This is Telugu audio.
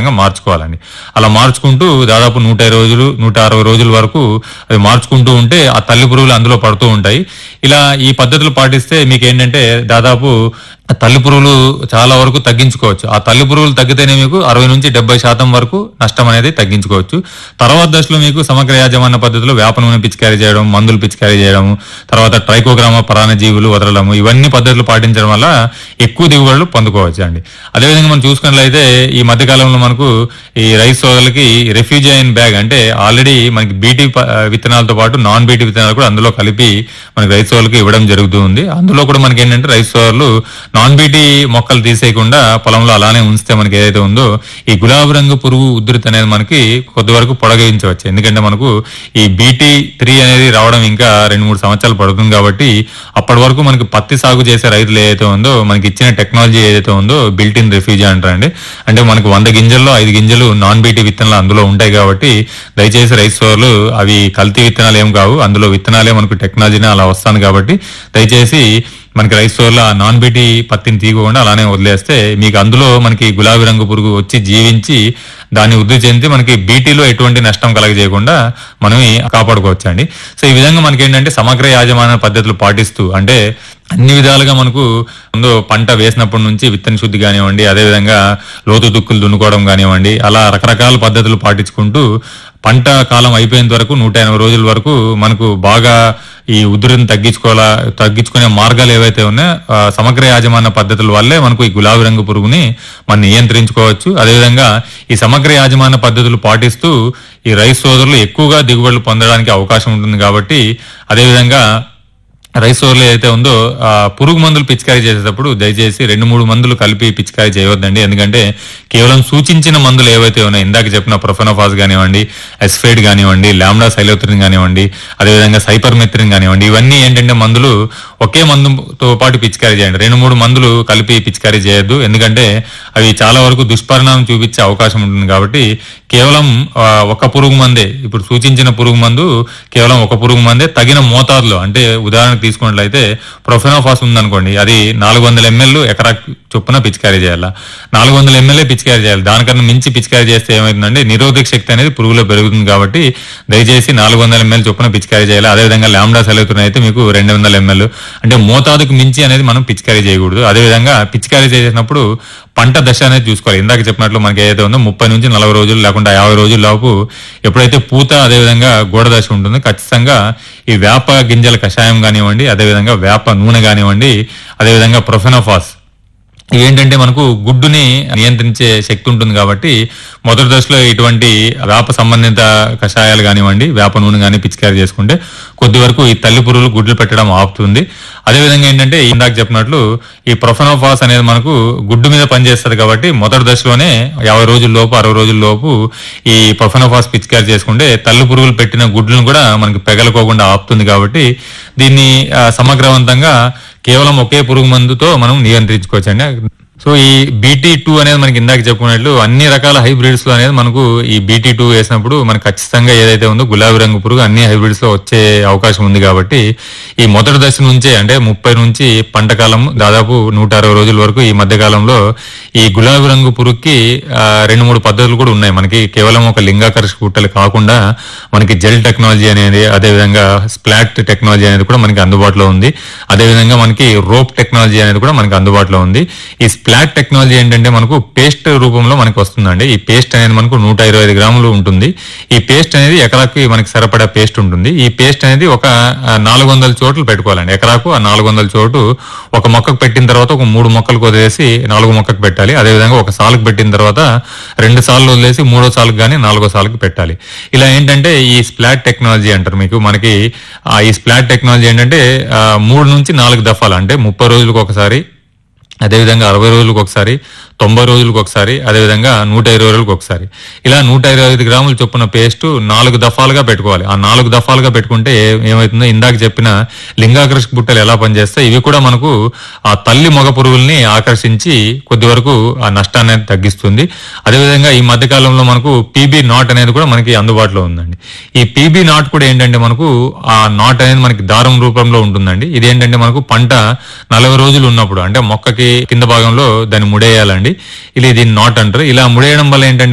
ఆధారంగా మార్చుకోవాలండి అలా మార్చుకుంటూ దాదాపు నూట ఇరవై రోజులు నూట అరవై రోజుల వరకు అది మార్చుకుంటూ ఉంటే ఆ తల్లి పురుగులు అందులో పడుతూ ఉంటాయి ఇలా ఈ పద్ధతులు పాటిస్తే మీకు ఏంటంటే దాదాపు తల్లి పురుగులు చాలా వరకు తగ్గించుకోవచ్చు ఆ తల్లి పురుగులు తగ్గితేనే మీకు అరవై నుంచి డెబ్బై శాతం వరకు నష్టం అనేది తగ్గించుకోవచ్చు తర్వాత దశలో మీకు సమగ్ర యాజమాన్య పద్ధతిలో వేప నూనె పిచికారీ చేయడం మందులు పిచికారీ చేయడం తర్వాత ట్రైకోగ్రామ పరాణజీవులు వదలడము ఇవన్నీ పద్ధతులు పాటించడం వల్ల ఎక్కువ దిగుబడులు పొందుకోవచ్చు అండి అదేవిధంగా మనం చూసుకున్నట్లయితే ఈ మధ్య కాలంలో మనకు ఈ రైస్ సోదరులకి రెఫ్యూజైన్ బ్యాగ్ అంటే ఆల్రెడీ మనకి బీటీ ప- విత్తనాలతో పాటు నాన్ బీటీ విత్తనాలు కూడా అందులో కలిపి మనకి రైస్ సోదరులకు ఇవ్వడం జరుగుతూ ఉంది అందులో కూడా మనకి ఏంటంటే రైస్ సోదరులు నాన్ బీటీ మొక్కలు తీసేయకుండా పొలంలో అలానే ఉంచితే మనకి ఏదైతే ఉందో ఈ గులాబీ రంగు పురుగు ఉధృతి అనేది మనకి కొద్ది వరకు పొడగించవచ్చు ఎందుకంటే మనకు ఈ బీటీ త్రీ అనేది రావడం ఇంకా రెండు మూడు సంవత్సరాలు పడుతుంది కాబట్టి అప్పటి వరకు మనకి పత్తి సాగు చేసే రైతులు ఏదైతే ఉందో మనకి ఇచ్చిన టెక్నాలజీ ఏదైతే ఉందో బిల్ట్ ఇన్ రిఫ్యూజీ అంటారండి అంటే మనకు వంద గింజల్లో ఐదు గింజలు నాన్ బీటీ విత్తనాలు అందులో ఉంటాయి కాబట్టి దయచేసి రైస్ సోర్లు అవి కల్తీ విత్తనాలు ఏం కావు అందులో విత్తనాలే మనకు టెక్నాలజీని అలా వస్తాను కాబట్టి దయచేసి మనకి రైస్ స్టోర్లో ఆ నాన్ బీటీ పత్తిని తీయకుండా అలానే వదిలేస్తే మీకు అందులో మనకి గులాబీ రంగు పురుగు వచ్చి జీవించి దాన్ని వృద్ధి చెంది మనకి బీటీలో ఎటువంటి నష్టం కలగజేయకుండా మనం కాపాడుకోవచ్చు అండి సో ఈ విధంగా మనకి ఏంటంటే సమగ్ర యాజమాన్య పద్ధతులు పాటిస్తూ అంటే అన్ని విధాలుగా మనకు ముందు పంట వేసినప్పటి నుంచి విత్తన శుద్ధి కానివ్వండి అదేవిధంగా లోతు దుక్కులు దున్నుకోవడం కానివ్వండి అలా రకరకాల పద్ధతులు పాటించుకుంటూ పంట కాలం అయిపోయేంత వరకు నూట ఎనభై రోజుల వరకు మనకు బాగా ఈ ఉధృతిని తగ్గించుకోవాలా తగ్గించుకునే మార్గాలు ఏవైతే ఉన్నాయో ఆ, సమగ్ర యాజమాన్య పద్ధతుల వల్లే మనకు ఈ గులాబీ రంగు పురుగుని మనం నియంత్రించుకోవచ్చు అదేవిధంగా ఈ సమగ్ర యాజమాన్య పద్ధతులు పాటిస్తూ ఈ రైస్ సోదరులు ఎక్కువగా దిగుబడులు పొందడానికి అవకాశం ఉంటుంది కాబట్టి అదేవిధంగా రైస్ ఓవర్లో ఏదైతే ఉందో ఆ పురుగు మందులు పిచికారీ చేసేటప్పుడు దయచేసి రెండు మూడు మందులు కలిపి పిచికారీ చేయవద్దండి ఎందుకంటే కేవలం సూచించిన మందులు ఏవైతే ఉన్నాయో ఇందాక చెప్పిన ప్రొఫెనోఫాస్ కానివ్వండి ఎస్ఫైడ్ కానివ్వండి లామ్డా సైలోత్రిన్ కానివ్వండి అదేవిధంగా సైపర్మెత్రిన్ కానివ్వండి ఇవన్నీ ఏంటంటే మందులు ఒకే మందుతో పాటు పిచికారీ చేయండి రెండు మూడు మందులు కలిపి పిచికారీ చేయొద్దు ఎందుకంటే అవి చాలా వరకు దుష్పరిణామం చూపించే అవకాశం ఉంటుంది కాబట్టి కేవలం ఆ, ఒక పురుగు మందే ఇప్పుడు సూచించిన పురుగు మందు కేవలం ఒక పురుగు మందే తగిన మోతాదులో అంటే ఉదాహరణకు తీసుకున్నట్లయితే ప్రొఫెనోఫాస్ ఉందనుకోండి అది నాలుగు వందల ఎంఎల్ ఎకరా చొప్పున పిచికారీ చేయాలి నాలుగు వందల ఎంఎల్ఏ పిచికారీ చేయాలి దానికన్నా మించి పిచికారీ చేస్తే ఏమవుతుందంటే నిరోధక శక్తి అనేది పురుగులో పెరుగుతుంది కాబట్టి దయచేసి నాలుగు వందల ఎంఎల్ చొప్పున పిచికారీ చేయాలి అదేవిధంగా లాంబ్డా సెలవుతున్న అయితే మీకు రెండు వందల ఎంఎల్ అంటే మోతాదుకు మించి అనేది మనం పిచికారీ చేయకూడదు అదేవిధంగా పిచికారీ చేసినప్పుడు పంట దశ అనేది చూసుకోవాలి ఇందాక చెప్పినట్లు మనకి ఏదైతే ఉందో ముప్పై నుంచి నలభై రోజులు లేకుండా యాభై రోజుల లోపు ఎప్పుడైతే పూత అదేవిధంగా గోడ దశ ఉంటుందో ఖచ్చితంగా ఈ వేప గింజల కషాయం కానివ్వండి అదేవిధంగా వేప నూనె కానివ్వండి అదేవిధంగా ప్రొఫెనోఫాస్ ఇవేంటంటే మనకు గుడ్డుని నియంత్రించే శక్తి ఉంటుంది కాబట్టి మొదటి దశలో ఇటువంటి వేప సంబంధిత కషాయాలు కానివ్వండి వేప నూనె కానీ పిచికారీ చేసుకుంటే కొద్ది వరకు ఈ తల్లి పురుగులు గుడ్లు పెట్టడం ఆపుతుంది అదేవిధంగా ఏంటంటే ఇందాక చెప్పినట్లు ఈ ప్రొఫెనోఫాస్ అనేది మనకు గుడ్డు మీద పనిచేస్తుంది కాబట్టి మొదటి దశలోనే యాభై రోజుల లోపు అరవై రోజుల లోపు ఈ ప్రొఫెనోఫాస్ పిచికారీ చేసుకుంటే తల్లి పురుగులు పెట్టిన గుడ్లను కూడా మనకి పెగలకోకుండా ఆపుతుంది కాబట్టి దీన్ని ఆ, సమగ్రవంతంగా కేవలం ఒకే పురుగు మందుతో మనం నియంత్రించుకోవచ్చు అండి సో ఈ బీటీ టూ అనేది మనకి ఇందాక చెప్పుకున్నట్లు అన్ని రకాల హైబ్రిడ్స్ లో అనేది మనకు ఈ బీటీ టూ వేసినప్పుడు మనకు ఖచ్చితంగా ఏదైతే ఉందో గులాబీ రంగు పురుగు అన్ని హైబ్రిడ్స్ లో వచ్చే అవకాశం ఉంది కాబట్టి ఈ మొదటి దశ నుంచే అంటే ముప్పై నుంచి పంట కాలం దాదాపు నూట అరవై రోజుల వరకు ఈ మధ్య కాలంలో ఈ గులాబీ రంగు పురుగుకి ఆ, రెండు మూడు పద్ధతులు కూడా ఉన్నాయి మనకి కేవలం ఒక లింగాకర్షక పుట్టలు కాకుండా మనకి జెల్ టెక్నాలజీ అనేది అదేవిధంగా స్ప్లాట్ టెక్నాలజీ అనేది కూడా మనకి అందుబాటులో ఉంది అదేవిధంగా మనకి రోప్ టెక్నాలజీ అనేది కూడా మనకి అందుబాటులో ఉంది ఈ స్ప్లాట్ టెక్నాలజీ ఏంటంటే మనకు పేస్ట్ రూపంలో మనకు వస్తుందండి ఈ పేస్ట్ అనేది మనకు నూట ఇరవై ఐదు గ్రాములు ఉంటుంది ఈ పేస్ట్ అనేది ఎకరాకి మనకి సరిపడా పేస్ట్ ఉంటుంది ఈ పేస్ట్ అనేది ఒక నాలుగు వందల చోట్లు పెట్టుకోవాలండి ఎకరాకు ఆ నాలుగు వందల చోటు ఒక మొక్కకు పెట్టిన తర్వాత ఒక మూడు మొక్కలకు వదిలేసి నాలుగు మొక్కకు పెట్టాలి అదేవిధంగా ఒక సాలుకు పెట్టిన తర్వాత రెండు సార్లు వదిలేసి మూడో సాలుకు కానీ నాలుగో సాలుకు పెట్టాలి ఇలా ఏంటంటే ఈ స్ప్లాట్ టెక్నాలజీ అంటారు మీకు మనకి ఆ ఈ స్ప్లాట్ టెక్నాలజీ ఏంటంటే ఆ, మూడు నుంచి నాలుగు దఫాలు అంటే ముప్పై రోజులకు ఒకసారి అదేవిధంగా అరవై రోజులకు ఒకసారి తొంభై రోజులకు ఒకసారి అదేవిధంగా నూట ఇరవై రోజులకు ఒకసారి ఇలా నూట ఇరవై ఐదు గ్రాముల చొప్పున పేస్ట్ నాలుగు దఫాలుగా పెట్టుకోవాలి ఆ నాలుగు దఫాలుగా పెట్టుకుంటే ఏ- ఏమవుతుందో ఇందాక చెప్పిన లింగాకర్షక బుట్టలు ఎలా పనిచేస్తాయి ఇవి కూడా మనకు ఆ తల్లి మగ పురుగుల్ని ఆకర్షించి కొద్ది వరకు ఆ నష్టాన్ని అనేది తగ్గిస్తుంది అదేవిధంగా ఈ మధ్య కాలంలో మనకు పీబీ నాట్ అనేది కూడా మనకి అందుబాటులో ఉందండి ఈ పీబీ నాట్ కూడా ఏంటంటే మనకు ఆ నాట్ అనేది మనకి దారం రూపంలో ఉంటుందండి ఇది ఏంటంటే మనకు పంట నలభై రోజులు ఉన్నప్పుడు అంటే మొక్కకి కింద భాగంలో దాన్ని ముడేయాలండి ఇలా దీన్ని నాట్ అంటారు ఇలా ముడేయడం వల్ల ఏంటంటే